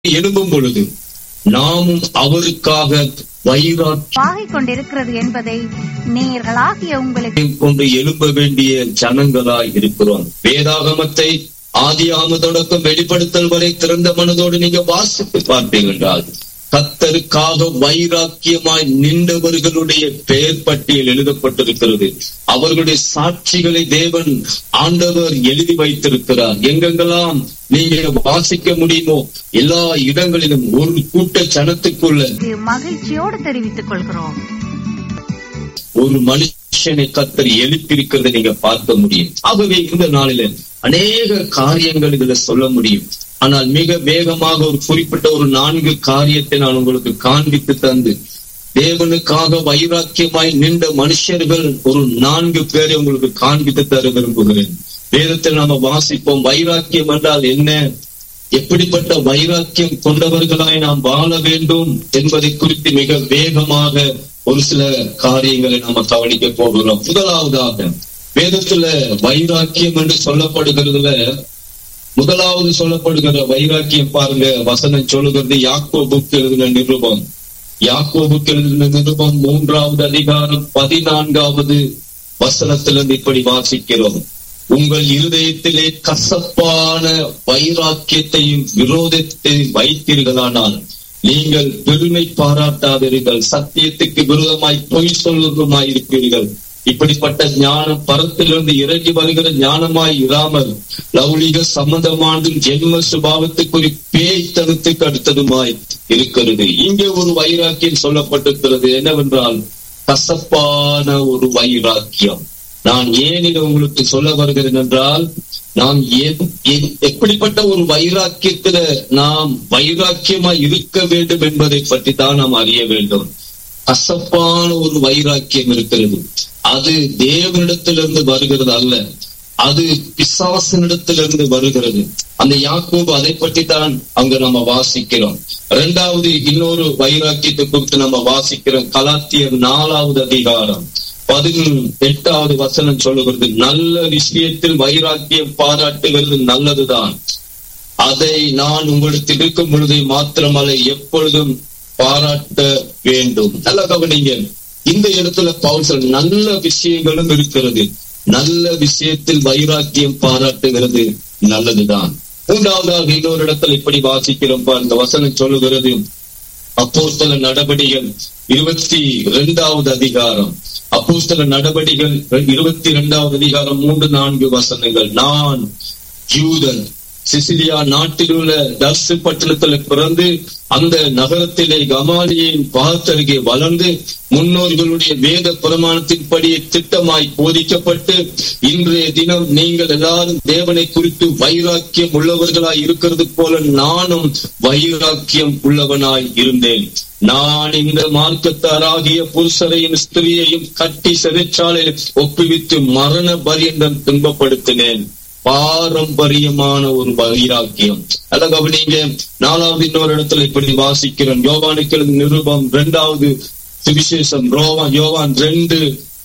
எழும்பும் பொழுது நாமும் அவருக்காக வைராக்கியம் ஆகிக் கொண்டிருக்கிறது என்பதை நேயர்களாகிய உங்களுக்கு கொண்டு எழும்ப வேண்டிய ஜனங்களாய் இருக்கிறோம் வேதாகமத்தை ஆதியாம தொடக்கம் வெளிப்படுத்தல் வரை திறந்த மனதோடு நீங்க வாசித்து பார்ப்பீங்க என்றால் கத்தருக்காக வைராக்கியமாய் நின்றவர்களுடைய பெயர் பட்டியல் எழுதப்பட்டிருக்கிறது அவர்களுடைய சாட்சிகளை தேவன் ஆண்டவர் எழுதி வைத்திருக்கிறார் எங்கெங்கெல்லாம் நீங்க வாசிக்க முடியுமோ எல்லா இடங்களிலும் ஒரு கூட்ட ஜனத்துக்குள்ள மகிழ்ச்சியோடு தெரிவித்துக் கொள்கிறோம் ஒரு மனுஷனை கத்தர் எழுப்பியிருக்கிறதை நீங்க பார்க்க முடியும் ஆகவே இந்த நாளில அநேக காரியங்கள் இதுல சொல்ல முடியும் ஆனால் மிக வேகமாக ஒரு குறிப்பிட்ட ஒரு நான்கு காரியத்தை நான் உங்களுக்கு காண்பித்து தந்து தேவனுக்காக வைராக்கியமாய் நின்ற மனுஷர்கள் ஒரு நான்கு பேரை உங்களுக்கு காண்பித்து தர விரும்புகிறேன் வேதத்தில் நாம வாசிப்போம் வைராக்கியம் என்றால் என்ன எப்படிப்பட்ட வைராக்கியம் கொண்டவர்களாய் நாம் வாழ வேண்டும் என்பதை குறித்து மிக வேகமாக ஒரு சில காரியங்களை நாம கவனிக்க போகிறோம் முதலாவதாக வேதத்துல வைராக்கியம் என்று சொல்லப்படுகிறதுல முதலாவது சொல்லப்படுகிற வைராக்கியம் பாருங்க வசனம் சொல்லுகிறது யாக்கோபுக்கு எழுதின நிருபம் யாக்கோபுக்கு எழுதின நிருபம் மூன்றாவது அதிகாரம் பதினான்காவது வசனத்திலிருந்து இப்படி வாசிக்கிறோம் உங்கள் இருதயத்திலே கசப்பான வைராக்கியத்தையும் விரோதத்தையும் வைத்தீர்களானால் நீங்கள் பெருமை பாராட்டாதீர்கள் சத்தியத்துக்கு விரோதமாய் பொய் சொல்வதுமாய் இருப்பீர்கள் இப்படிப்பட்ட ஞானம் பரத்திலிருந்து இறங்கி வருகிற ஞானமாய் இராமல் லௌலிக சம்பந்தமான ஜென்ம சுபாவத்துக்குரிய பேய் தனத்துக்கு அடுத்ததுமாய் இருக்கிறது இங்கே ஒரு வைராக்கியம் சொல்லப்பட்டிருக்கிறது என்னவென்றால் கசப்பான ஒரு வைராக்கியம் நான் ஏன் இதை உங்களுக்கு சொல்ல வருகிறேன் என்றால் நாம் எப்படிப்பட்ட ஒரு வைராக்கியத்துல நாம் வைராக்கியமா இருக்க வேண்டும் என்பதை பற்றி தான் நாம் அறிய வேண்டும் கசப்பான ஒரு வைராக்கியம் இருக்கிறது அது தேவனிடத்திலிருந்து வருகிறது அல்ல அது பிசாசனிடத்திலிருந்து வருகிறது அந்த யாக்கோபு அதை பற்றி தான் அங்க நம்ம வாசிக்கிறோம் இரண்டாவது இன்னொரு வைராக்கியத்தை குறித்து நம்ம வாசிக்கிறோம் கலாத்தியர் நாலாவது அதிகாரம் பதினெட்டாவது வசனம் சொல்லுகிறது நல்ல விஷயத்தில் வைராக்கியம் பாராட்டுகிறது நல்லதுதான் அதை நான் உங்களுக்கு இருக்கும் பொழுது மாத்திரமல்ல எப்பொழுதும் பாராட்ட வேண்டும் நல்ல கவனிங்க இந்த இடத்துல பவுல் நல்ல விஷயங்களும் இருக்கிறது நல்ல விஷயத்தில் வைராக்கியம் பாராட்டுகிறது நல்லதுதான் மூன்றாவதாக இன்னொரு இடத்துல இப்படி வாசிக்கிறோம் இந்த வசனம் சொல்லுகிறது அப்போஸ்தல நடவடிகள் இருபத்தி இரண்டாவது அதிகாரம் அப்போஸ்தல நடவடிகள் இருபத்தி இரண்டாவது அதிகாரம் மூன்று நான்கு வசனங்கள் நான் யூதன் சிசிலியா நாட்டில் உள்ள தர்சு பட்டணத்துல பிறந்து அந்த நகரத்திலே கமாலியின் பாகத்தருகே வளர்ந்து முன்னோர்களுடைய வேத பிரமாணத்தின்படி திட்டமாய் போதிக்கப்பட்டு இன்றைய தினம் நீங்கள் எல்லாரும் தேவனை குறித்து வைராக்கியம் உள்ளவர்களாய் இருக்கிறது போல நானும் வைராக்கியம் உள்ளவனாய் இருந்தேன் நான் இந்த மார்க்கத்தாராகிய புருஷரையும் ஸ்திரியையும் கட்டி சிறைச்சாலையில் ஒப்புவித்து மரண பரியந்தம் துன்பப்படுத்தினேன் பாரம்பரியமான ஒரு வைராக்கியம் அல்ல கவனிங்க நாலாவது இன்னொரு இடத்துல இப்படி வாசிக்கிறோம் யோவானுக்கு நிருபம் இரண்டாவது சுவிசேஷம் ரோவான் யோவான் ரெண்டு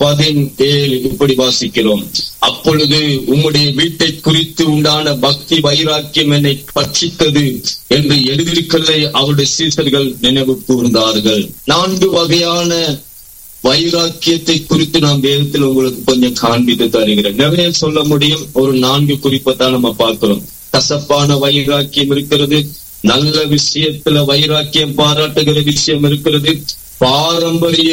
பதினேழு இப்படி வாசிக்கிறோம் அப்பொழுது உம்முடைய வீட்டை குறித்து உண்டான பக்தி வைராக்கியம் என்னை பட்சித்தது என்று எழுதியிருக்கிறதை அவருடைய சீசர்கள் நினைவு கூர்ந்தார்கள் நான்கு வகையான வைராக்கியத்தை குறித்து நாம் வேதத்தில் உங்களுக்கு கொஞ்சம் காண்பித்து தருகிறேன் நிறைய சொல்ல முடியும் ஒரு நான்கு குறிப்பை தான் நம்ம பார்க்கிறோம் கசப்பான வைராக்கியம் இருக்கிறது நல்ல விஷயத்துல வைராக்கியம் பாராட்டுகிற விஷயம் இருக்கிறது பாரம்பரிய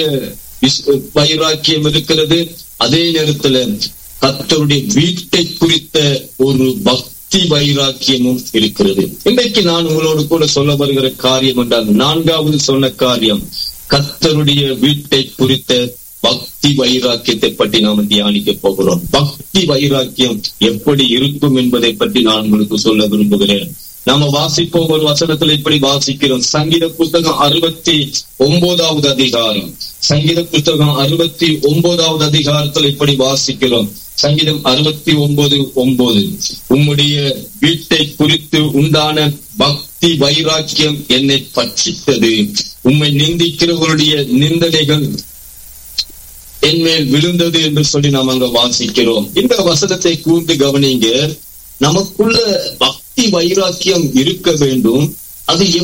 வைராக்கியம் இருக்கிறது அதே நேரத்துல கத்தருடைய வீட்டை குறித்த ஒரு பக்தி வைராக்கியமும் இருக்கிறது இன்றைக்கு நான் உங்களோடு கூட சொல்ல வருகிற காரியம் என்றால் நான்காவது சொன்ன காரியம் கத்தருடைய வீட்டை குறித்த பக்தி வைராக்கியத்தை பற்றி நாம் தியானிக்க போகிறோம் பக்தி வைராக்கியம் எப்படி இருக்கும் என்பதை பற்றி நான் உங்களுக்கு சொல்ல விரும்புகிறேன் நாம வாசிப்போம் ஒரு வசனத்துல இப்படி வாசிக்கிறோம் சங்கீத புத்தகம் அறுபத்தி ஒன்பதாவது அதிகாரம் சங்கீத புத்தகம் அறுபத்தி ஒன்பதாவது அதிகாரத்துல இப்படி வாசிக்கிறோம் சங்கீதம் அறுபத்தி ஒன்பது ஒன்பது உம்முடைய வீட்டை குறித்து உண்டான பக்தி வைராக்கியம் என்னை பட்சித்தது உம்மை நிந்திக்கிறவருடைய நிந்தனைகள் என்மேல் விழுந்தது என்று சொல்லி நாம் அங்க வாசிக்கிறோம் இந்த வசனத்தை கூர்ந்து கவனிங்க நமக்குள்ள பக்தி வைராக்கியம் இருக்க வேண்டும் அது